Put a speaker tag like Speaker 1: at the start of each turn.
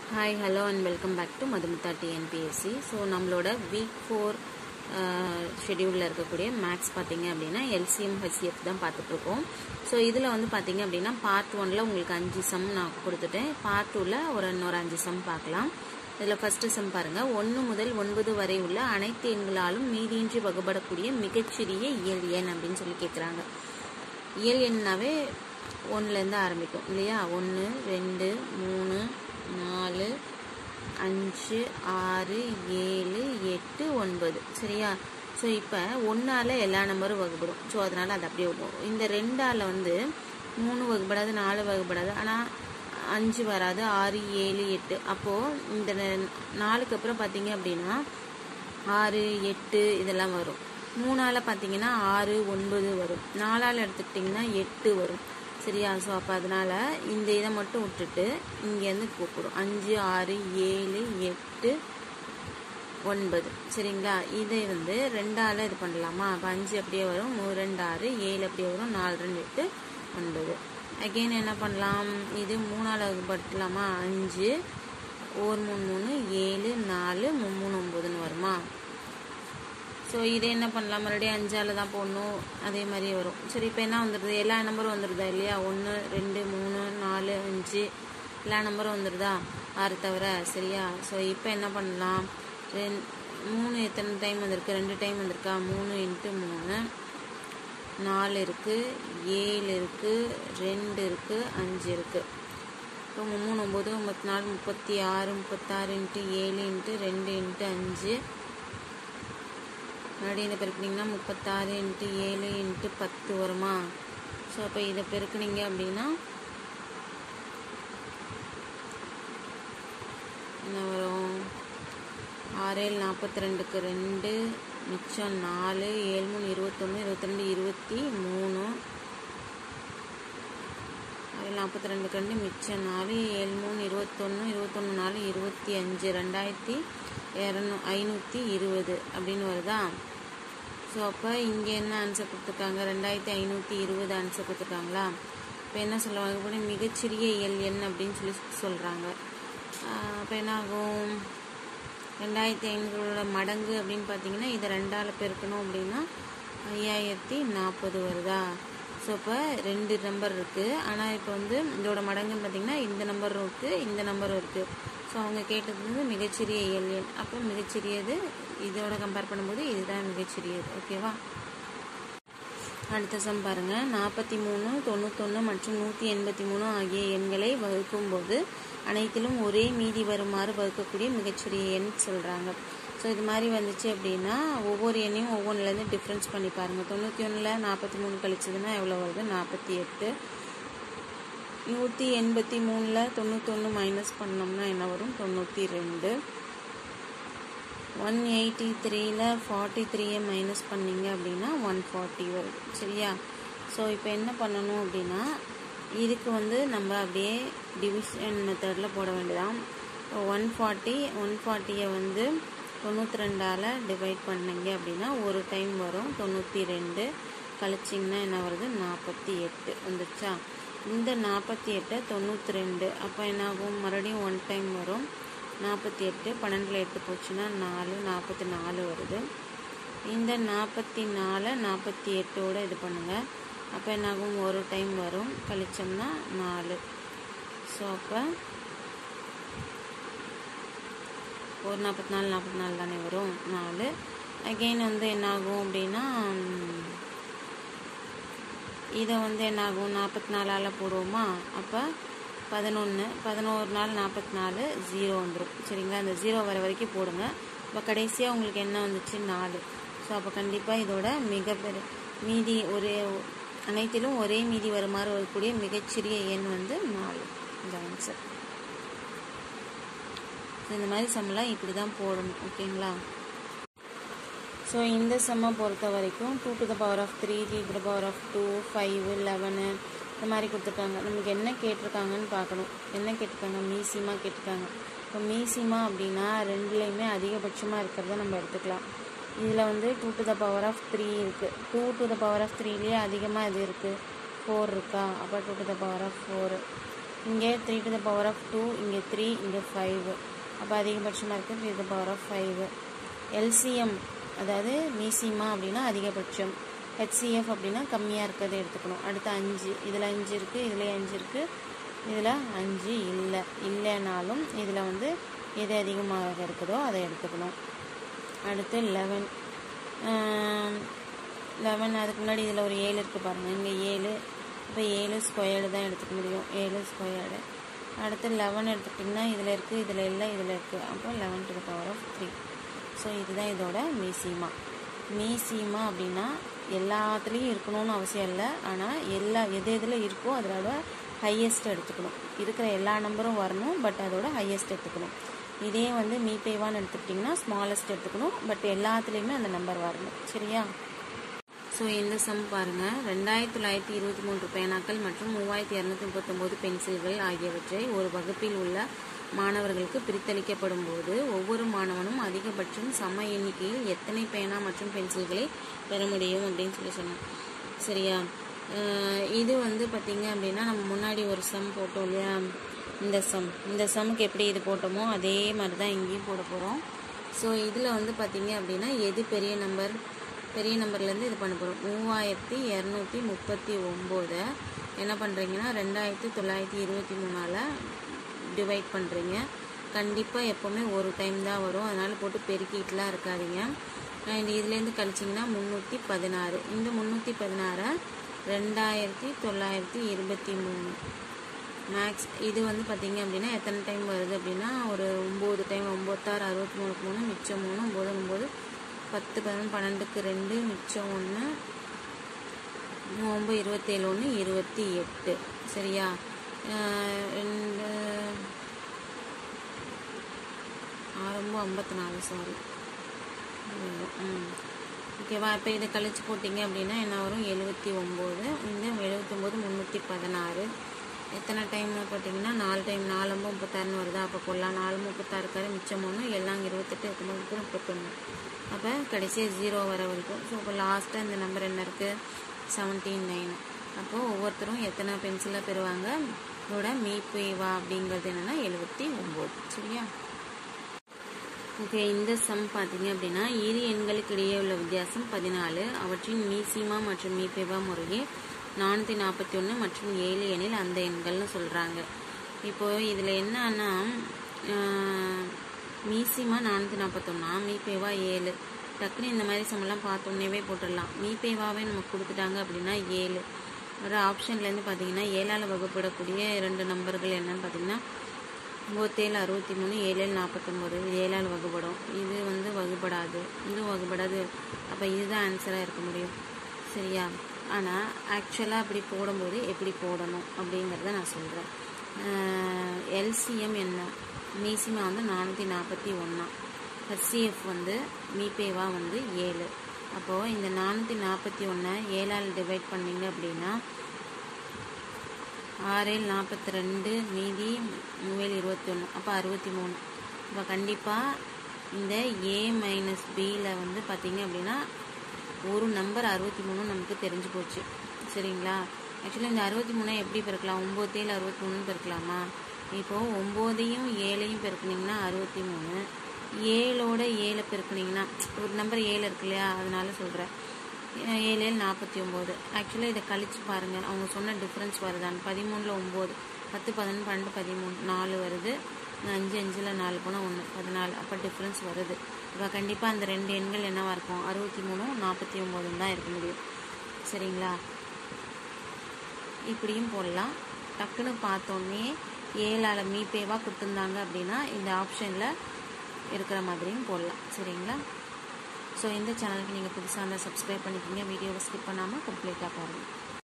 Speaker 1: hi hello and welcome back to Madhumitha TNPSC so நம்மளோட week four ஷெடியூலில் இருக்கக்கூடிய maths பார்த்தீங்க அப்படின்னா எல்சிஎம் ஹெச்எஃப் தான் பார்த்துட்ருக்கோம் ஸோ இதில் வந்து பார்த்தீங்க அப்படின்னா பார்ட் ஒனில் உங்களுக்கு அஞ்சு சம் நான் கொடுத்துட்டேன் பார்ட் டூவில் ஒரு இன்னொரு அஞ்சு சம் பார்க்கலாம் இதில் ஃபஸ்ட்டு சம் பாருங்கள் ஒன்று முதல் ஒன்பது வரை உள்ள அனைத்து எண்களாலும் மீதியின்றி வகுப்படக்கூடிய மிகச்சிறிய இயல் எண் அப்படின்னு சொல்லி கேட்குறாங்க இயல் எண்ணாவே ஒன்றுலேருந்து ஆரம்பிக்கும் இல்லையா ஒன்று ரெண்டு மூணு நாலு அஞ்சு ஆறு ஏழு எட்டு ஒன்பது சரியா ஸோ இப்போ ஒன்றால் எல்லா நம்பரும் வகுப்படும் ஸோ அதனால் அது அப்படியே விடும் இந்த ரெண்டால் வந்து மூணு வகுப்படாது நாலு வகுப்படாது ஆனால் அஞ்சு வராது ஆறு ஏழு எட்டு அப்போது இந்த ந- நாலுக்கு அப்புறம் பார்த்தீங்க அப்படின்னா ஆறு எட்டு இதெல்லாம் வரும் மூணால் பார்த்தீங்கன்னா ஆறு ஒன்பது வரும் நாலால் எடுத்துக்கிட்டிங்கன்னா எட்டு வரும் சரியா ஸோ அப்போ அதனால் இந்த இதை மட்டும் விட்டுட்டு இங்கேருந்து கூப்பிடும் அஞ்சு ஆறு ஏழு எட்டு ஒன்பது சரிங்களா இதை வந்து ரெண்டால் இது பண்ணலாமா அப்போ அஞ்சு அப்படியே வரும் மூ ரெண்டு ஆறு ஏழு அப்படியே வரும் நாலு ரெண்டு எட்டு ஒன்பது அகெயின் என்ன பண்ணலாம் இது மூணால் வகுப்படுத்தலாமா அஞ்சு ஒரு மூணு மூணு ஏழு நாலு மூ- மூணு ஒம்பதுன்னு வருமா ஸோ இதை என்ன பண்ணலாம் மறுபடியும் அஞ்சால் தான் போடணும் அதே மாதிரி வரும் சரி இப்போ என்ன வந்துடுது எல்லா நம்பரும் வந்துடுதா இல்லையா ஒன்று ரெண்டு மூணு நாலு அஞ்சு எல்லா நம்பரும் வந்துடுதா ஆறு தவிர சரியா ஸோ இப்போ என்ன பண்ணலாம் ரெண் மூணு எத்தனை டைம் வந்திருக்கு ரெண்டு டைம் வந்திருக்கா மூணு இன்ட்டு மூணு நாலு இருக்குது ஏழு இருக்குது ரெண்டு இருக்குது அஞ்சு இருக்குது இப்போ மூணு ஒம்பது முப்பத்தி நாலு முப்பத்தி ஆறு முப்பத்தாறு இன்ட்டு ஏழு இன்ட்டு ரெண்டு இன்ட்டு அஞ்சு மறுபடியும் இதை பெருக்குனீங்கன்னா முப்பத்தாறு இன்ட்டு ஏழு இன்ட்டு பத்து வருமா ஸோ அப்போ இதை பெருக்குனீங்க அப்படின்னா என்ன வரும் ஆறு ஏழு நாற்பத்தி ரெண்டுக்கு ரெண்டு மிச்சம் நாலு ஏழு மூணு இருபத்தொன்று இருபத்திரெண்டு இருபத்தி மூணு ஆறு நாற்பத்தி ரெண்டுக்கு ரெண்டு மிச்சம் நாலு ஏழு மூணு இருபத்தொன்று இருபத்தொன்று நாலு இருபத்தி அஞ்சு ரெண்டாயிரத்தி இரநூ ஐநூற்றி இருபது அப்படின்னு வருதா ஸோ அப்போ இங்கே என்ன ஆன்சர் கொடுத்துருக்காங்க ரெண்டாயிரத்தி ஐநூற்றி இருபது ஆன்சர் கொடுத்துருக்காங்களா இப்போ என்ன சொல்லுவாங்க கூட மிகச்சிறிய இயல் எண் அப்படின்னு சொல்லி சொல்கிறாங்க அப்போ என்ன ஆகும் ரெண்டாயிரத்தி ஐநூறோட மடங்கு அப்படின்னு பார்த்தீங்கன்னா இதை ரெண்டால் பெருக்கணும் அப்படின்னா ஐயாயிரத்தி நாற்பது வருதா ஸோ இப்போ ரெண்டு நம்பர் இருக்குது ஆனால் இப்போ வந்து இதோட மடங்குன்னு பார்த்தீங்கன்னா இந்த நம்பரும் இருக்குது இந்த நம்பரும் இருக்குது ஸோ அவங்க கேட்டது வந்து மிகச்சிறிய இயல் எண் அப்போ மிகச்சிறியது இதோட கம்பேர் பண்ணும்போது இதுதான் மிகச்சிறியது ஓகேவா அடுத்த சம் பாருங்க நாற்பத்தி மூணு தொண்ணூத்தொன்று மற்றும் நூற்றி எண்பத்தி மூணு ஆகிய எண்களை வகுக்கும்போது அனைத்திலும் ஒரே மீதி வருமாறு வகுக்கக்கூடிய மிகச்சிறிய எண் சொல்கிறாங்க ஸோ இது மாதிரி வந்துச்சு அப்படின்னா ஒவ்வொரு எண்ணையும் ஒவ்வொன்றுலேருந்து டிஃப்ரென்ஸ் பண்ணி பாருங்கள் தொண்ணூற்றி ஒன்றில் நாற்பத்தி மூணு கழிச்சதுன்னா எவ்வளோ வருது நாற்பத்தி எட்டு நூற்றி எண்பத்தி மூணில் தொண்ணூத்தொன்று மைனஸ் பண்ணோம்னா என்ன வரும் தொண்ணூற்றி ரெண்டு ஒன் எயிட்டி த்ரீல ஃபார்ட்டி த்ரீயை மைனஸ் பண்ணீங்க அப்படின்னா ஒன் ஃபார்ட்டி வருது சரியா ஸோ இப்போ என்ன பண்ணணும் அப்படின்னா இதுக்கு வந்து நம்ம அப்படியே டிவிஷன் மெத்தடில் போட வேண்டியதான் ஒன் ஃபார்ட்டி ஒன் ஃபார்ட்டியை வந்து தொண்ணூற்றி ரெண்டால் டிவைட் பண்ணீங்க அப்படின்னா ஒரு டைம் வரும் தொண்ணூற்றி ரெண்டு கழிச்சிங்கன்னா என்ன வருது நாற்பத்தி எட்டு வந்துச்சா இந்த நாற்பத்தி எட்டை தொண்ணூற்றி ரெண்டு அப்போ என்ன ஆகும் மறுபடியும் ஒன் டைம் வரும் நாற்பத்தி எட்டு பன்னெண்டில் எட்டு போச்சுன்னா நாலு நாற்பத்தி நாலு வருது இந்த நாற்பத்தி நாலை நாற்பத்தி எட்டோட இது பண்ணுங்கள் அப்போ என்னாகும் ஒரு டைம் வரும் கழிச்சோம்னா நாலு ஸோ அப்போ ஒரு நாற்பத்தி நாலு நாற்பத்தி நாலு தானே வரும் நாலு அகெயின் வந்து என்னாகும் அப்படின்னா ம், இதை வந்து என்னாகும் நாற்பத்தி நாலால் போடுவோமா அப்போ பதினொன்று பதினோரு நாள் நாற்பத்தி நாலு ஜீரோ வந்துடும் சரிங்களா அந்த ஜீரோ வர வரைக்கும் போடுங்க இப்போ கடைசியாக உங்களுக்கு என்ன வந்துச்சு நாலு ஸோ அப்போ கண்டிப்பாக இதோட மிகப்பெரிய மீதி ஒரே அனைத்திலும் ஒரே மீதி வருமாறு வரக்கூடிய மிகச்சிறிய எண் வந்து நாலு இந்த ஆன்சர் ஸோ இந்த மாதிரி சம்மெல்லாம் இப்படி தான் போடணும் ஓகேங்களா ஸோ இந்த செம்மை பொறுத்த வரைக்கும் two to the power of three three to the power of two five eleven இந்த மாதிரி கொடுத்துருக்காங்க நமக்கு என்ன கேட்டிருக்காங்கன்னு பார்க்கணும் என்ன கேட்டிருக்காங்க மீசிமா கேட்டிருக்காங்க இப்போ மீசிமா அப்படின்னா ரெண்டுலேயுமே அதிகபட்சமாக இருக்கிறத நம்ம எடுத்துக்கலாம் இதில் வந்து two to the power of three இருக்குது two to the power of த்ரீலேயே அதிகமாக இது இருக்குது ஃபோர் இருக்கா அப்போ two to the power of four இங்கே three to the power of two இங்கே த்ரீ இங்கே ஃபைவ் அப்போ அதிகபட்சமாக இருக்குது three to the power of five LCM அதாவது மீசிமா அப்படின்னா அதிகபட்சம் ஹெச்சிஎஃப் அப்படின்னா கம்மியாக இருக்கிறத எடுத்துக்கணும் அடுத்து அஞ்சு இதில் அஞ்சு இருக்குது இதில் அஞ்சு இருக்குது இதில் அஞ்சு இல்லை இல்லைனாலும் இதில் வந்து எது அதிகமாக இருக்குதோ அதை எடுத்துக்கணும் அடுத்து லெவன் லெவன் அதுக்கு முன்னாடி இதில் ஒரு ஏழு இருக்குது பாருங்கள் இங்கே ஏழு இப்போ ஏழு ஸ்கொயர்டு தான் எடுத்துக்க முடியும் ஏழு ஸ்கொயர்டு அடுத்து லெவன் எடுத்துக்கிட்டிங்கன்னா இதில் இருக்குது இதில் இல்லை இதில் இருக்குது அப்போ eleven to the power of three so இதுதான் இதோட மீசிமா மீசிமா அப்படின்னா எல்லாத்துலேயும் இருக்கணும்னு அவசியம் இல்லை ஆனால் எல்லா எது எதில் இருக்கோ அதோட ஹையஸ்ட் எடுத்துக்கணும் இருக்கிற எல்லா நம்பரும் வரணும் பட் அதோட ஹையஸ்ட் எடுத்துக்கணும் இதே வந்து மீபேவான்னு எடுத்துக்கிட்டிங்கன்னா ஸ்மாலஸ்ட் எடுத்துக்கணும் பட் எல்லாத்துலேயுமே அந்த நம்பர் வரணும் சரியா ஸோ இந்த சம் பாருங்கள் ரெண்டாயிரத்தி தொள்ளாயிரத்தி இருபத்தி மூன்று பேனாக்கள் மற்றும் மூவாயிரத்தி இரநூத்தி முப்பத்தொம்போது பென்சில்கள் ஆகியவற்றை ஒரு வகுப்பில் உள்ள மாணவர்களுக்கு பிரித்தளிக்கப்படும் போது ஒவ்வொரு மாணவனும் அதிகபட்சம் சம எண்ணிக்கையில் எத்தனை பேனா மற்றும் பென்சில்களை பெற முடியும் அப்படின்னு சொல்லி சொன்னேன் சரியா இது வந்து பார்த்திங்க அப்படின்னா நம்ம முன்னாடி ஒரு சம் போட்டோம் இல்லையா இந்த சம் இந்த சம்முக்கு எப்படி இது போட்டோமோ அதே மாதிரி தான் இங்கேயும் போட போகிறோம் ஸோ இதில் வந்து பார்த்திங்க அப்படின்னா எது பெரிய நம்பர் பெரிய நம்பர்லேருந்து இது பண்ண போகிறோம் மூவாயிரத்தி இரநூத்தி முப்பத்தி ஒம்போதை என்ன பண்ணுறீங்கன்னா ரெண்டாயிரத்தி தொள்ளாயிரத்தி இருபத்தி மூணால் டிவைட் பண்ணுறீங்க கண்டிப்பாக எப்போவுமே ஒரு டைம் தான் வரும் அதனால் போட்டு பெருக்கிட்டுலாம் இருக்காதிங்க அண்ட் இதுலேருந்து கழிச்சிங்கன்னா முந்நூற்றி பதினாறு இந்த முந்நூற்றி பதினாறை ரெண்டாயிரத்தி தொள்ளாயிரத்தி இருபத்தி மூணு மேக்ஸ் இது வந்து பார்த்திங்க அப்படின்னா எத்தனை டைம் வருது அப்படின்னா ஒரு ஒம்பது டைம் ஒம்பத்தாறு அறுபத்தி மூணுக்கு மூணு மிச்சம் மூணு ஒம்பது ஒம்பது பத்து பதினொன்று பன்னெண்டுக்கு ரெண்டு மிச்சம் ஒன்று ஒம்பது இருபத்தேழு ஒன்று இருபத்தி எட்டு சரியா ரெண்டு ஆரம்பம் ஐம்பத்தி நாலு சாரி ம் ஓகேவா இப்போ இதை கழிச்சு போட்டிங்க அப்படின்னா என்ன வரும் எழுபத்தி ஒம்பது இந்த எழுபத்தி ஒம்பது முந்நூற்றி பதினாறு எத்தனை டைம்னு பார்த்தீங்கன்னா நாலு டைம் நாலு ஒம்பது முப்பத்தாறுன்னு வருதா அப்போ போடலாம் நாலு முப்பத்தாறுக்காரு மிச்சம் ஒன்று எல்லாம் இருபத்தெட்டு இருக்கும்போது முப்பத்தொன்று அப்போ கடைசியாக ஜீரோ வர வரைக்கும் ஸோ இப்போ லாஸ்ட்டாக இந்த நம்பர் என்ன இருக்குது செவன்டீன் நைன் அப்போது ஒவ்வொருத்தரும் எத்தனை பென்சிலாக பெறுவாங்க இதோட மீப்பேவா அப்படிங்கிறது என்னென்னா எழுபத்தி ஒம்பது சரியா ஓகே இந்த சம் பார்த்தீங்க அப்படின்னா இரு எண்களுக்கு இடையே உள்ள வித்தியாசம் பதினாலு அவற்றின் மீசிமா மற்றும் மீபேவா முறையே நானூற்றி நாற்பத்தி ஒன்று மற்றும் ஏழு எண்ணில் அந்த எண்கள்னு சொல்கிறாங்க இப்போது இதில் என்னன்னா மீசிமா நானூற்றி நாற்பத்தொன்னா மீபேவா ஏழு டக்குன்னு இந்த மாதிரி சம்மெல்லாம் பார்த்தோன்னேவே போட்டுடலாம் மீபேவாவே நமக்கு கொடுத்துட்டாங்க அப்படின்னா ஏழு ஒரு ஆப்ஷன்லேருந்து பார்த்தீங்கன்னா ஏழால் வகுப்படக்கூடிய ரெண்டு நம்பர்கள் என்னன்னு பார்த்தீங்கன்னா ஒம்பத்தேழு அறுபத்தி மூணு ஏழு ஏழு நாற்பத்தொம்போது இது ஏழால் வகுப்படும் இது வந்து வகுப்படாது இதுவும் வகுப்படாது அப்போ இதுதான் ஆன்சராக இருக்க முடியும் சரியா ஆனால் ஆக்சுவலாக அப்படி போடும்போது எப்படி போடணும் அப்படிங்கிறத நான் சொல்கிறேன் எல்சிஎம் என்ன மீசிமா வந்து நானூற்றி நாற்பத்தி ஒன்றா ஹெச்சிஎஃப் வந்து மீபேவா வந்து ஏழு அப்போது இந்த நானூற்றி நாற்பத்தி ஒன்றை ஏழால் டிவைட் பண்ணிங்க அப்படின்னா ஆறேழு நாற்பத்தி ரெண்டு மீதி மூவேல் இருபத்தி ஒன்று அப்போ அறுபத்தி மூணு இப்போ கண்டிப்பாக இந்த ஏ மைனஸ் பியில் வந்து பார்த்தீங்க அப்படின்னா ஒரு நம்பர் அறுபத்தி மூணு நமக்கு தெரிஞ்சு போச்சு சரிங்களா ஆக்சுவலாக இந்த அறுபத்தி மூணை எப்படி பெருக்கலாம் ஒம்போத்தேழு அறுபத்தி மூணுன்னு பெருக்கலாமா இப்போது ஒம்போதையும் ஏழையும் பெருக்குனிங்கன்னா அறுபத்தி மூணு ஏழோட ஏழை பெருக்குனிங்கன்னா ஒரு நம்பர் ஏழு இருக்கு இல்லையா அதனால சொல்கிறேன் ஏழு ஏழு நாற்பத்தி ஒம்பது ஆக்சுவலாக இதை கழிச்சு பாருங்கள் அவங்க சொன்ன டிஃப்ரென்ஸ் வருதான்னு பதிமூணில் ஒம்பது பத்து பதினொன்று பன்னெண்டு பதிமூணு நாலு வருது அஞ்சு அஞ்சில் நாலு போனால் ஒன்று பதினாலு அப்போ டிஃப்ரென்ஸ் வருது இப்போ கண்டிப்பாக அந்த ரெண்டு எண்கள் என்னவாக இருக்கும் அறுபத்தி மூணும் நாற்பத்தி ஒம்போதும் தான் இருக்க முடியும் சரிங்களா இப்படியும் போடலாம் டக்குன்னு பார்த்தோன்னே ஏழால் மீபேவாக கொடுத்துருந்தாங்க அப்படின்னா இந்த ஆப்ஷனில் இருக்கிற மாதிரியும் போடலாம் சரிங்களா ஸோ இந்த சேனலுக்கு நீங்கள் புதுசாக இருந்தால் சப்ஸ்கிரைப் பண்ணிக்கோங்க வீடியோவை ஸ்கிப் பண்ணாமல் கம்ப்ளீட்டாக பாருங்கள்